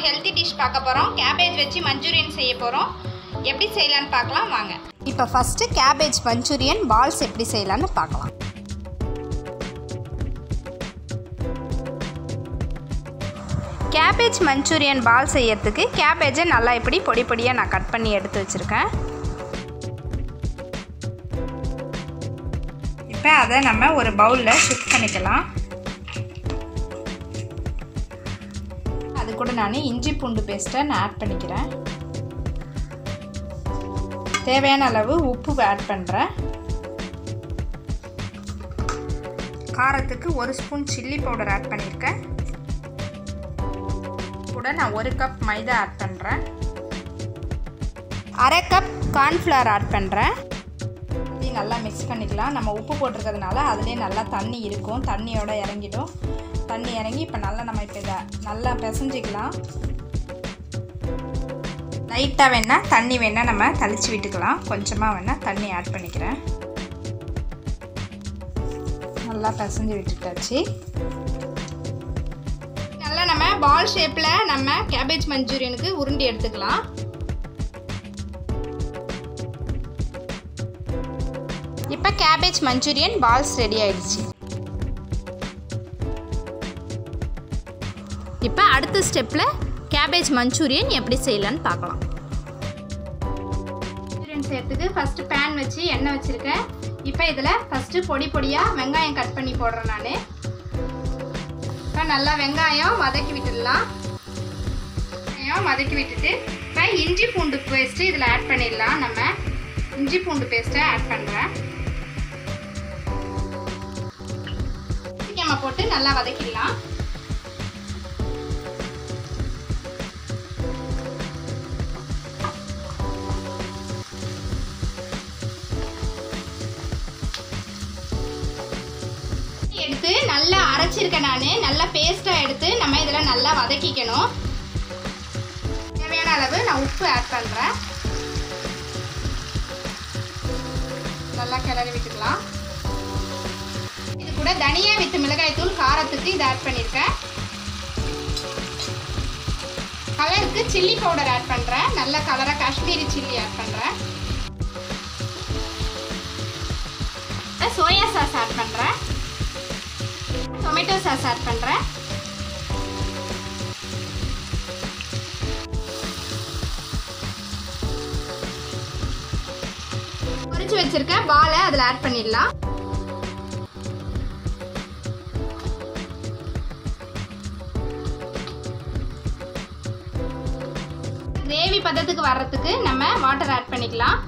healthy dish பார்க்க போகிறோம் cabbage வச்சு மஞ்சூரியன் செய்ய போகிறோம் எப்படி செய்யலான்னு பார்க்கலாம் வாங்க இப்போ ஃபஸ்ட்டு கேபேஜ் மஞ்சூரியன் பால்ஸ் எப்படி செய்யலான்னு பார்க்கலாம் கேபேஜ் மஞ்சூரியன் பால் செய்யறதுக்கு கேபேஜை நல்லா இப்படி பொடி பொடியாக நான் கட் பண்ணி எடுத்து வச்சுருக்கேன் இப்போ அதை நம்ம ஒரு பவுலில் ஷிஃப்ட் பண்ணிக்கலாம் அது கூட நான் இஞ்சி பூண்டு பேஸ்ட்டை நான் ஆட் பண்ணிக்கிறேன் தேவையான அளவு உப்பு ஆட் பண்ணுறேன் காரத்துக்கு ஒரு ஸ்பூன் சில்லி பவுடர் ஆட் பண்ணியிருக்கேன் கூட நான் ஒரு கப் மைதா ஆட் பண்ணுறேன் அரை கப் கார்ன்ஃப்ளவர் ஆட் பண்ணுறேன் இதையும் நல்லா மிக்ஸ் பண்ணிக்கலாம் நம்ம உப்பு போட்டிருக்கிறதுனால அதுலேயே நல்லா தண்ணி இருக்கும் தண்ணியோட இறங்கிடும் தண்ணி இறங்கி இப்போ நல்லா நம்ம இப்போ இதை நல்லா பிசைஞ்சிக்கலாம் லைட்டாக வேணால் தண்ணி வேணால் நம்ம தளிச்சு விட்டுக்கலாம் கொஞ்சமாக வேணால் தண்ணி ஆட் பண்ணிக்கிறேன் நல்லா பிசைஞ்சு விட்டுட்டாச்சு நல்லா நம்ம பால் ஷேப்பில் நம்ம கேபேஜ் மஞ்சூரியனுக்கு உருண்டி எடுத்துக்கலாம் இப்போ கேபேஜ் மஞ்சூரியன் பால்ஸ் ரெடி ஆயிடுச்சு இப்போ அடுத்த ஸ்டெப்பில் கேபேஜ் மஞ்சூரியன் எப்படி செய்யலான்னு பார்க்கலாம் மஞ்சூரியன் செய்யறதுக்கு ஃபஸ்ட்டு பேன் வச்சு எண்ணெய் வச்சுருக்கேன் இப்போ இதில் ஃபஸ்ட்டு பொடி பொடியாக வெங்காயம் கட் பண்ணி போடுறேன் நான் இப்போ நல்லா வெங்காயம் வதக்கி விட்டுடலாம் வெங்காயம் வதக்கி விட்டுட்டு இப்போ இஞ்சி பூண்டு பேஸ்ட்டு இதில் ஆட் பண்ணிடலாம் நம்ம இஞ்சி பூண்டு பேஸ்ட்டை ஆட் பண்ணுறேன் நம்ம போட்டு நல்லா வதக்கிடலாம் எடுத்து நல்லா அரைச்சிருக்கேன் நான் நல்லா பேஸ்ட்டாக எடுத்து நம்ம இதில் நல்லா வதக்கிக்கணும் தேவையான அளவு நான் உப்பு ஆட் பண்ணுறேன் நல்லா கிளறி விட்டுக்கலாம் இது கூட தனியா வித்து மிளகாய் தூள் காரத்துக்கு இதை ஆட் பண்ணியிருக்கேன் கலருக்கு சில்லி பவுடர் ஆட் பண்ணுறேன் நல்ல கலராக காஷ்மீரி சில்லி ஆட் பண்ணுறேன் சோயா சாஸ் ஆட் பண்ணுறேன் டொமேட்டோ சாஸ் ஆட் பண்ணுறேன் பொரிச்சு வச்சிருக்க பாலை அதில் ஆட் பண்ணிடலாம் கிரேவி பதத்துக்கு வர்றதுக்கு நம்ம வாட்டர் ஆட் பண்ணிக்கலாம்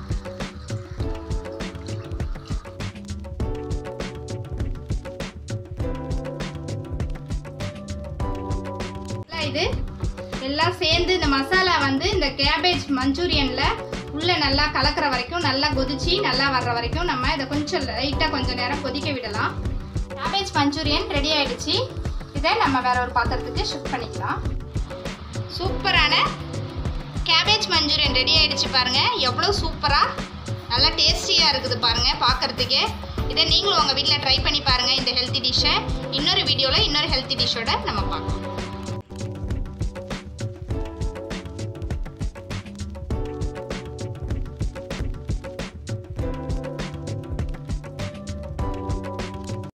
இது எல்லாம் சேர்ந்து இந்த மசாலா வந்து இந்த கேபேஜ் மஞ்சூரியனில் உள்ளே நல்லா கலக்கிற வரைக்கும் நல்லா கொதிச்சு நல்லா வர்ற வரைக்கும் நம்ம இதை கொஞ்சம் லைட்டாக கொஞ்சம் நேரம் கொதிக்க விடலாம் கேபேஜ் மஞ்சூரியன் ரெடி ஆயிடுச்சு இதை நம்ம வேற ஒரு பாத்திரத்துக்கு ஷிஃப்ட் பண்ணிக்கலாம் சூப்பரான கேபேஜ் மஞ்சூரியன் ரெடி ஆயிடுச்சு பாருங்க எவ்வளோ சூப்பராக நல்லா டேஸ்டியாக இருக்குது பாருங்க பார்க்கறதுக்கே இதை நீங்களும் உங்கள் வீட்டில் ட்ரை பண்ணி பாருங்கள் இந்த ஹெல்த்தி டிஷ்ஷை இன்னொரு வீடியோவில் இன்னொரு ஹெல்த்தி டிஷ்ஷோட நம்ம பார்க்கலாம்